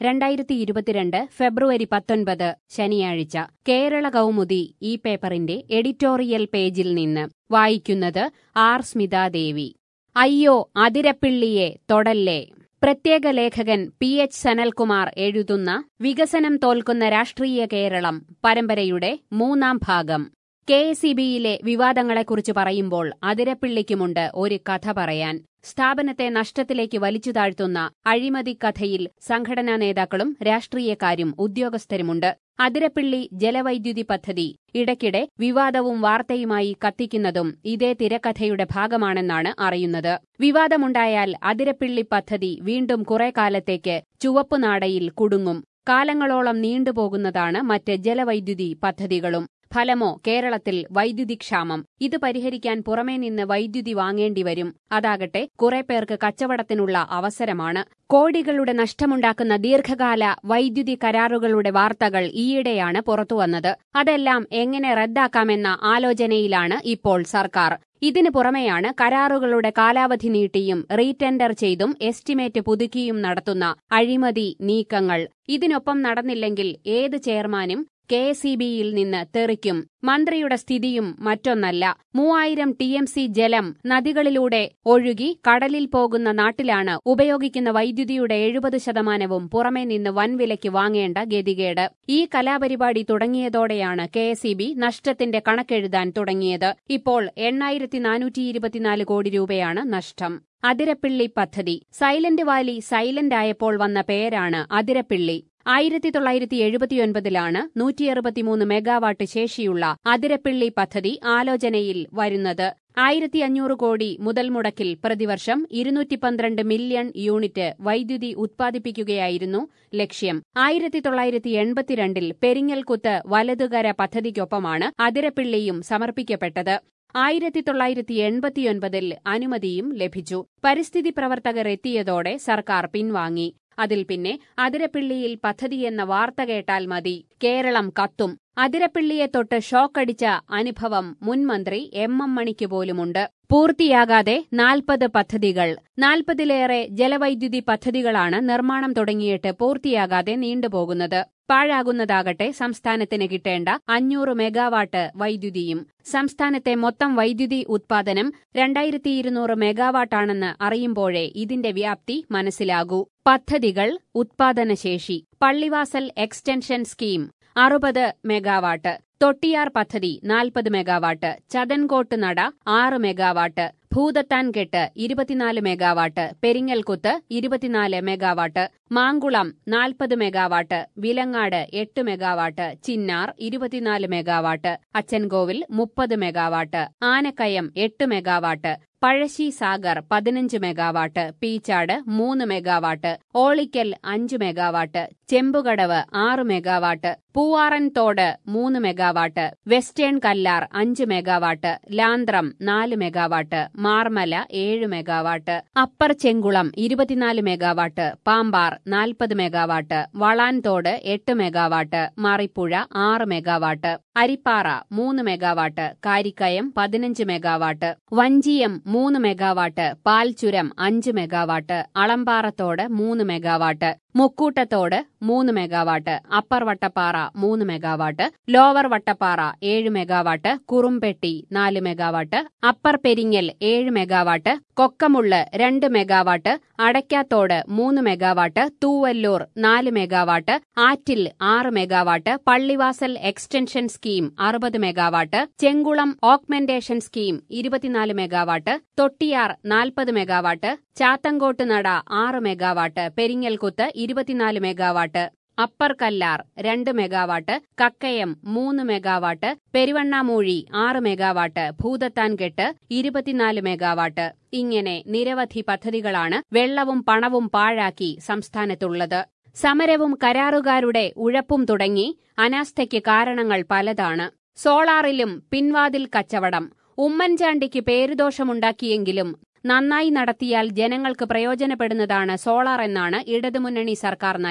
രണ്ടായിരത്തി ഇരുപത്തിരണ്ട് ഫെബ്രുവരി പത്തൊൻപത് ശനിയാഴ്ച കേരള കൗമുദി ഈ പേപ്പറിന്റെ എഡിറ്റോറിയൽ പേജിൽ നിന്ന് വായിക്കുന്നത് ആർ സ്മിതാദേവി അയ്യോ അതിരപ്പിള്ളിയെ തൊടല്ലേ പ്രത്യേക ലേഖകൻ പി എച്ച് സനൽകുമാർ എഴുതുന്ന വികസനം തോൽക്കുന്ന രാഷ്ട്രീയ കേരളം പരമ്പരയുടെ മൂന്നാം ഭാഗം കെ എസ് ഇ ബിയിലെ വിവാദങ്ങളെക്കുറിച്ച് പറയുമ്പോൾ അതിരപ്പിള്ളിക്കുമുണ്ട് ഒരു കഥ പറയാൻ സ്ഥാപനത്തെ നഷ്ടത്തിലേക്ക് വലിച്ചു താഴ്ത്തുന്ന അഴിമതി കഥയിൽ സംഘടനാ നേതാക്കളും രാഷ്ട്രീയക്കാരും ഉദ്യോഗസ്ഥരുമുണ്ട് അതിരപ്പിള്ളി ജലവൈദ്യുതി പദ്ധതി ഇടയ്ക്കിടെ വിവാദവും വാർത്തയുമായി കത്തിക്കുന്നതും ഇതേ തിരക്കഥയുടെ ഭാഗമാണെന്നാണ് അറിയുന്നത് വിവാദമുണ്ടായാൽ അതിരപ്പിള്ളി പദ്ധതി വീണ്ടും കുറെ കാലത്തേക്ക് ചുവപ്പുനാടയിൽ കുടുങ്ങും കാലങ്ങളോളം നീണ്ടുപോകുന്നതാണ് മറ്റ് ജലവൈദ്യുതി പദ്ധതികളും ഫലമോ കേരളത്തിൽ വൈദ്യുതി ക്ഷാമം ഇത് പരിഹരിക്കാൻ പുറമേ നിന്ന് വൈദ്യുതി വാങ്ങേണ്ടി വരും അതാകട്ടെ കുറെ പേർക്ക് കച്ചവടത്തിനുള്ള അവസരമാണ് കോടികളുടെ നഷ്ടമുണ്ടാക്കുന്ന ദീർഘകാല വൈദ്യുതി കരാറുകളുടെ വാർത്തകൾ ഈയിടെയാണ് പുറത്തുവന്നത് അതെല്ലാം എങ്ങനെ റദ്ദാക്കാമെന്ന ആലോചനയിലാണ് ഇപ്പോൾ സർക്കാർ ഇതിനു പുറമെയാണ് കരാറുകളുടെ കാലാവധി നീട്ടിയും റീടെൻഡർ ചെയ്തും എസ്റ്റിമേറ്റ് പുതുക്കിയും നടത്തുന്ന അഴിമതി നീക്കങ്ങൾ ഇതിനൊപ്പം നടന്നില്ലെങ്കിൽ ഏത് ചെയർമാനും കെ എസ് ഇ ബിയിൽ നിന്ന് തെറിക്കും മന്ത്രിയുടെ സ്ഥിതിയും മറ്റൊന്നല്ല മൂവായിരം ടി എം സി ജലം നദികളിലൂടെ ഒഴുകി കടലിൽ പോകുന്ന നാട്ടിലാണ് ഉപയോഗിക്കുന്ന വൈദ്യുതിയുടെ എഴുപത് ശതമാനവും പുറമേ നിന്ന് വൻവിലയ്ക്ക് വാങ്ങേണ്ട ഗതികേട് ഈ കലാപരിപാടി തുടങ്ങിയതോടെയാണ് കെ എസ് ഇ ബി നഷ്ടത്തിന്റെ കണക്കെഴുതാൻ തുടങ്ങിയത് ഇപ്പോൾ എണ്ണായിരത്തി നാനൂറ്റി ഇരുപത്തിനാല് കോടി രൂപയാണ് നഷ്ടം അതിരപ്പിള്ളി പദ്ധതി സൈലന്റ് വാലി സൈലന്റ് ആയപ്പോൾ വന്ന പേരാണ് അതിരപ്പിള്ളി ആയിരത്തി തൊള്ളായിരത്തി എഴുപത്തിയൊൻപതിലാണ് നൂറ്റി അറുപത്തിമൂന്ന് മെഗാവാട്ട് ശേഷിയുള്ള അതിരപ്പിള്ളി പദ്ധതി ആലോചനയിൽ വരുന്നത് ആയിരത്തി അഞ്ഞൂറ് കോടി മുതൽ മുടക്കിൽ പ്രതിവർഷം ഇരുന്നൂറ്റി പന്ത്രണ്ട് മില്യൺ യൂണിറ്റ് വൈദ്യുതി ഉത്പാദിപ്പിക്കുകയായിരുന്നു ലക്ഷ്യം ആയിരത്തി തൊള്ളായിരത്തി എൺപത്തിരണ്ടിൽ പെരിങ്ങൽകുത്ത് വലതുകര പദ്ധതിക്കൊപ്പമാണ് അതിരപ്പിള്ളിയും സമർപ്പിക്കപ്പെട്ടത് ആയിരത്തി തൊള്ളായിരത്തി എൺപത്തിയൊൻപതിൽ അനുമതിയും ലഭിച്ചു പരിസ്ഥിതി പ്രവർത്തകർ എത്തിയതോടെ സർക്കാർ പിൻവാങ്ങി അതിൽ പിന്നെ അതിരപ്പിള്ളിയിൽ പദ്ധതിയെന്ന വാർത്ത കേട്ടാൽ മതി കേരളം കത്തും അതിരപ്പിള്ളിയെ തൊട്ട് ഷോക്കടിച്ച അനുഭവം മുൻമന്ത്രി എം എം മണിക്ക് പോലുമുണ്ട് പൂർത്തിയാകാതെ നാൽപ്പത് പദ്ധതികൾ നാൽപ്പതിലേറെ ജലവൈദ്യുതി പദ്ധതികളാണ് നിർമ്മാണം തുടങ്ങിയിട്ട് പൂർത്തിയാകാതെ നീണ്ടുപോകുന്നത് പാഴാകുന്നതാകട്ടെ സംസ്ഥാനത്തിന് കിട്ടേണ്ട അഞ്ഞൂറ് മെഗാവാട്ട് വൈദ്യുതിയും സംസ്ഥാനത്തെ മൊത്തം വൈദ്യുതി ഉത്പാദനം രണ്ടായിരത്തി ഇരുന്നൂറ് മെഗാവാട്ടാണെന്ന് അറിയുമ്പോഴേ ഇതിന്റെ വ്യാപ്തി മനസ്സിലാകൂ പദ്ധതികൾ ഉത്പാദനശേഷി പള്ളിവാസൽ എക്സ്റ്റൻഷൻ സ്കീം അറുപത് മെഗാവാട്ട് തൊട്ടിയാർ പദ്ധതി നാൽപ്പത് മെഗാവാട്ട് ചതൻകോട്ട് നട ആറ് മെഗാവാട്ട് ഭൂതത്താൻകെട്ട് ഇരുപത്തിനാല് മെഗാവാട്ട് പെരിങ്ങൽകുത്ത് ഇരുപത്തിനാല് മെഗാവാട്ട് മാങ്കുളം നാൽപ്പത് മെഗാവാട്ട് വിലങ്ങാട് എട്ട് മെഗാവാട്ട് ചിന്നാർ ഇരുപത്തിനാല് മെഗാവാട്ട് അച്ചൻകോവിൽ മുപ്പത് മെഗാവാട്ട് ആനക്കയം എട്ട് മെഗാവാട്ട് പഴശ്ശി സാഗർ പതിനഞ്ച് മെഗാവാട്ട് പീച്ചാട് മൂന്ന് മെഗാവാട്ട് ഓളിക്കൽ അഞ്ച് മെഗാവാട്ട് ചെമ്പുകടവ് ആറ് മെഗാവാട്ട് പൂവാറൻതോട് മൂന്ന് മെഗാവാട്ട് വെസ്റ്റേൺ കല്ലാർ അഞ്ച് മെഗാവാട്ട് ലാന്ത്രം നാല് മെഗാവാട്ട് മാർമല ഏഴ് മെഗാവാട്ട് അപ്പർ ചെങ്കുളം ഇരുപത്തിനാല് മെഗാവാട്ട് പാമ്പാർ നാൽപ്പത് മെഗാവാട്ട് വളാൻതോട് എട്ട് മെഗാവാട്ട് മാറിപ്പുഴ ആറ് മെഗാവാട്ട് അരിപ്പാറ മൂന്ന് മെഗാവാട്ട് കാരിക്കയം പതിനഞ്ച് മെഗാവാട്ട് വഞ്ചിയം മൂന്ന് മെഗാവാട്ട് പാൽച്ചുരം അഞ്ച് മെഗാവാട്ട് അളമ്പാറത്തോട് മൂന്ന് മെഗാവാട്ട് മുക്കൂട്ടത്തോട് മൂന്ന് മെഗാവാട്ട് അപ്പർ വട്ടപ്പാറ മൂന്ന് മെഗാവാട്ട് ലോവർ വട്ടപ്പാറ ഏഴ് മെഗാവാട്ട് കുറുമ്പെട്ടി നാല് മെഗാവാട്ട് അപ്പർ പെരിങ്ങൽ ഏഴ് മെഗാവാട്ട് കൊക്കമുള്ള് രണ്ട് മെഗാവാട്ട് അടയ്ക്കാത്തോട് മൂന്ന് മെഗാവാട്ട് തൂവല്ലൂർ നാല് മെഗാവാട്ട് ആറ്റിൽ ആറ് മെഗാവാട്ട് പള്ളിവാസൽ എക്സ്റ്റൻഷൻ സ്കീം അറുപത് മെഗാവാട്ട് ചെങ്കുളം ഓക്മെന്റേഷൻ സ്കീം ഇരുപത്തിനാല് മെഗാവാട്ട് തൊട്ടിയാർ നാൽപ്പത് മെഗാവാട്ട് ചാത്തങ്കോട്ട് നട ആറ് മെഗാവാട്ട് പെരിങ്ങൽകുത്ത് ഇരുപത്തിനാല് മെഗാവാട്ട് അപ്പർ കല്ലാർ രണ്ട് മെഗാവാട്ട് കക്കയം മൂന്ന് മെഗാവാട്ട് പെരുവണ്ണാമൂഴി ആറ് മെഗാവാട്ട് ഭൂതത്താൻകെട്ട് ഇരുപത്തിനാല് മെഗാവാട്ട് ഇങ്ങനെ നിരവധി പദ്ധതികളാണ് വെള്ളവും പണവും പാഴാക്കി സംസ്ഥാനത്തുള്ളത് സമരവും കരാറുകാരുടെ ഉഴപ്പും തുടങ്ങി അനാസ്ഥയ്ക്ക് കാരണങ്ങൾ പലതാണ് സോളാറിലും പിൻവാതിൽ കച്ചവടം ഉമ്മൻചാണ്ടിക്ക് പേരുദോഷമുണ്ടാക്കിയെങ്കിലും നന്നായി നടത്തിയാൽ ജനങ്ങൾക്ക് പ്രയോജനപ്പെടുന്നതാണ് സോളാർ എന്നാണ് ഇടതുമുന്നണി സർക്കാർ നയം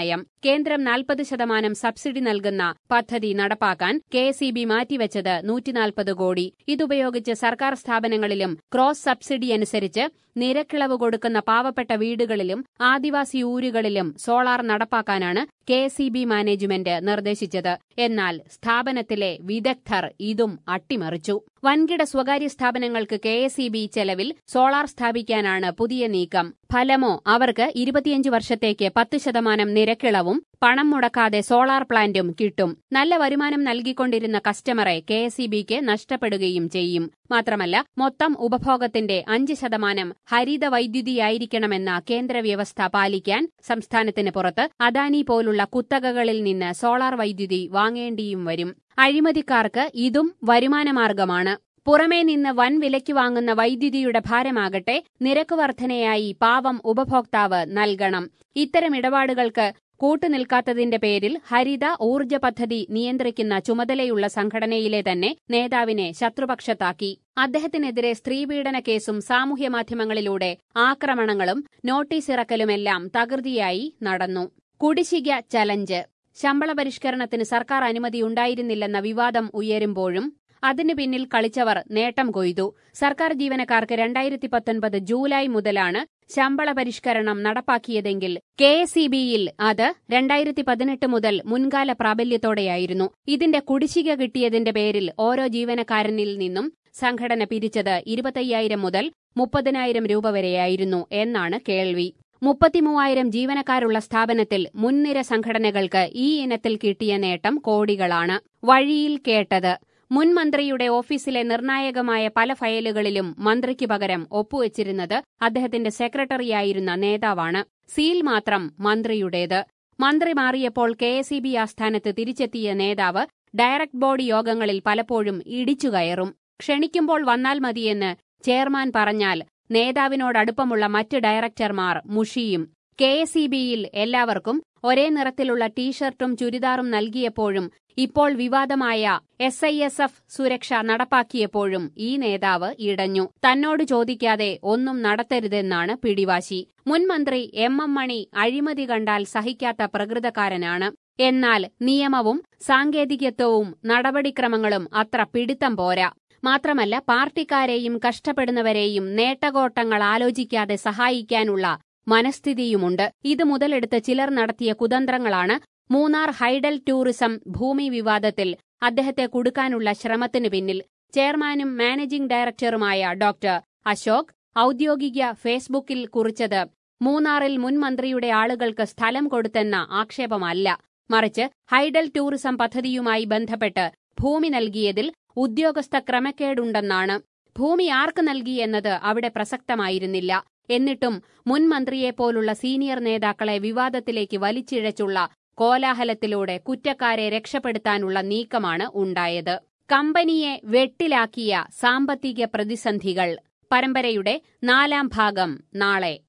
കേന്ദ്രം നാൽപ്പത് ശതമാനം സബ്സിഡി നൽകുന്ന പദ്ധതി നടപ്പാക്കാൻ കെ എസ് ഇ ബി മാറ്റിവെച്ചത് നൂറ്റിനാൽപ്പത് കോടി ഇതുപയോഗിച്ച് സർക്കാർ സ്ഥാപനങ്ങളിലും ക്രോസ് സബ്സിഡി അനുസരിച്ച് നിരക്കിളവ് കൊടുക്കുന്ന പാവപ്പെട്ട വീടുകളിലും ആദിവാസി ഊരുകളിലും സോളാർ നടപ്പാക്കാനാണ് K S E B management നിർദ്ദേശിച്ചത് എന്നാൽ സ്ഥാപനത്തിലെ വിദഗ്ധർ ഇതും അട്ടിമറിച്ചു വൻകിട സ്വകാര്യ സ്ഥാപനങ്ങൾക്ക് കെ എസ് ഇ ബി ചെലവിൽ സോളാർ സ്ഥാപിക്കാനാണ് പുതിയ നീക്കം ഫലമോ അവർക്ക് ഇരുപത്തിയഞ്ച് വർഷത്തേക്ക് പത്ത് ശതമാനം നിരക്കിളവും പണം മുടക്കാതെ സോളാർ പ്ലാന്റും കിട്ടും നല്ല വരുമാനം നൽകിക്കൊണ്ടിരുന്ന കസ്റ്റമറെ കെ എസ് ഇ ബിക്ക് നഷ്ടപ്പെടുകയും ചെയ്യും മാത്രമല്ല മൊത്തം ഉപഭോഗത്തിന്റെ അഞ്ച് ശതമാനം ഹരിത വൈദ്യുതിയായിരിക്കണമെന്ന കേന്ദ്ര വ്യവസ്ഥ പാലിക്കാൻ സംസ്ഥാനത്തിന് പുറത്ത് അദാനി പോലുള്ള കുത്തകകളിൽ നിന്ന് സോളാർ വൈദ്യുതി വാങ്ങേണ്ടിയും വരും അഴിമതിക്കാർക്ക് ഇതും വരുമാനമാർഗമാണ് പുറമേ നിന്ന് വൻ വിലയ്ക്ക് വാങ്ങുന്ന വൈദ്യുതിയുടെ ഭാരമാകട്ടെ നിരക്ക് വർധനയായി പാവം ഉപഭോക്താവ് നൽകണം ഇത്തരം ഇടപാടുകൾക്ക് കൂട്ടുനിൽക്കാത്തതിന്റെ പേരിൽ ഹരിത ഊർജ്ജ പദ്ധതി നിയന്ത്രിക്കുന്ന ചുമതലയുള്ള സംഘടനയിലെ തന്നെ നേതാവിനെ ശത്രുപക്ഷത്താക്കി അദ്ദേഹത്തിനെതിരെ സ്ത്രീപീഡന കേസും സാമൂഹ്യമാധ്യമങ്ങളിലൂടെ ആക്രമണങ്ങളും നോട്ടീസിറക്കലുമെല്ലാം തകൃതിയായി നടന്നു കുടിശ്ശിക ചലഞ്ച് ശമ്പള പരിഷ്കരണത്തിന് സർക്കാർ അനുമതി ഉണ്ടായിരുന്നില്ലെന്ന വിവാദം ഉയരുമ്പോഴും അതിനു പിന്നിൽ കളിച്ചവർ നേട്ടം കൊയ്തു സർക്കാർ ജീവനക്കാർക്ക് രണ്ടായിരത്തി പത്തൊൻപത് ജൂലൈ മുതലാണ് ശമ്പള പരിഷ്കരണം നടപ്പാക്കിയതെങ്കിൽ കെ എസ് ഇ ബിയിൽ അത് രണ്ടായിരത്തി പതിനെട്ട് മുതൽ മുൻകാല പ്രാബല്യത്തോടെയായിരുന്നു ഇതിന്റെ കുടിശ്ശിക കിട്ടിയതിന്റെ പേരിൽ ഓരോ ജീവനക്കാരനിൽ നിന്നും സംഘടന പിരിച്ചത് ഇരുപത്തയ്യായിരം മുതൽ മുപ്പതിനായിരം രൂപ വരെയായിരുന്നു എന്നാണ് കേൾവി മുപ്പത്തിമൂവായിരം ജീവനക്കാരുള്ള സ്ഥാപനത്തിൽ മുൻനിര സംഘടനകൾക്ക് ഈ ഇനത്തിൽ കിട്ടിയ നേട്ടം കോടികളാണ് വഴിയിൽ കേട്ടത് മുൻ മന്ത്രിയുടെ ഓഫീസിലെ നിർണായകമായ പല ഫയലുകളിലും മന്ത്രിക്ക് പകരം ഒപ്പുവച്ചിരുന്നത് അദ്ദേഹത്തിന്റെ സെക്രട്ടറിയായിരുന്ന നേതാവാണ് സീൽ മാത്രം മന്ത്രിയുടേത് മന്ത്രി മാറിയപ്പോൾ കെ എസ് ഇ ബി ആസ്ഥാനത്ത് തിരിച്ചെത്തിയ നേതാവ് ഡയറക്ട് ബോർഡ് യോഗങ്ങളിൽ പലപ്പോഴും ഇടിച്ചുകയറും ക്ഷണിക്കുമ്പോൾ വന്നാൽ മതിയെന്ന് ചെയർമാൻ പറഞ്ഞാൽ നേതാവിനോടടുപ്പമുള്ള മറ്റ് ഡയറക്ടർമാർ മുഷിയും കെ എസ് ഇ ബിയിൽ എല്ലാവർക്കും ഒരേ നിറത്തിലുള്ള ടീഷർട്ടും ചുരിദാറും നൽകിയപ്പോഴും ഇപ്പോൾ വിവാദമായ എസ് ഐ എസ് എഫ് സുരക്ഷ നടപ്പാക്കിയപ്പോഴും ഈ നേതാവ് ഇടഞ്ഞു തന്നോട് ചോദിക്കാതെ ഒന്നും നടത്തരുതെന്നാണ് പിടിവാശി മുൻമന്ത്രി എം എം മണി അഴിമതി കണ്ടാൽ സഹിക്കാത്ത പ്രകൃതക്കാരനാണ് എന്നാൽ നിയമവും സാങ്കേതികത്വവും നടപടിക്രമങ്ങളും അത്ര പിടിത്തം പോരാ മാത്രമല്ല പാർട്ടിക്കാരെയും കഷ്ടപ്പെടുന്നവരെയും നേട്ടകോട്ടങ്ങൾ ആലോചിക്കാതെ സഹായിക്കാനുള്ള മനസ്ഥിതിയുമുണ്ട് ഇത് മുതലെടുത്ത് ചിലർ നടത്തിയ കുതന്ത്രങ്ങളാണ് മൂന്നാർ ഹൈഡൽ ടൂറിസം ഭൂമി വിവാദത്തിൽ അദ്ദേഹത്തെ കുടുക്കാനുള്ള ശ്രമത്തിനു പിന്നിൽ ചെയർമാനും മാനേജിംഗ് ഡയറക്ടറുമായ ഡോക്ടർ അശോക് ഔദ്യോഗിക ഫേസ്ബുക്കിൽ കുറിച്ചത് മൂന്നാറിൽ മുൻ മന്ത്രിയുടെ ആളുകൾക്ക് സ്ഥലം കൊടുത്തെന്ന ആക്ഷേപമല്ല മറിച്ച് ഹൈഡൽ ടൂറിസം പദ്ധതിയുമായി ബന്ധപ്പെട്ട് ഭൂമി നൽകിയതിൽ ഉദ്യോഗസ്ഥ ക്രമക്കേടുണ്ടെന്നാണ് ഭൂമി ആർക്ക് നൽകിയെന്നത് അവിടെ പ്രസക്തമായിരുന്നില്ല എന്നിട്ടും മുൻ മന്ത്രിയെപ്പോലുള്ള സീനിയർ നേതാക്കളെ വിവാദത്തിലേക്ക് വലിച്ചിഴച്ചുള്ള കോലാഹലത്തിലൂടെ കുറ്റക്കാരെ രക്ഷപ്പെടുത്താനുള്ള നീക്കമാണ് ഉണ്ടായത് കമ്പനിയെ വെട്ടിലാക്കിയ സാമ്പത്തിക പ്രതിസന്ധികൾ പരമ്പരയുടെ നാലാം ഭാഗം നാളെ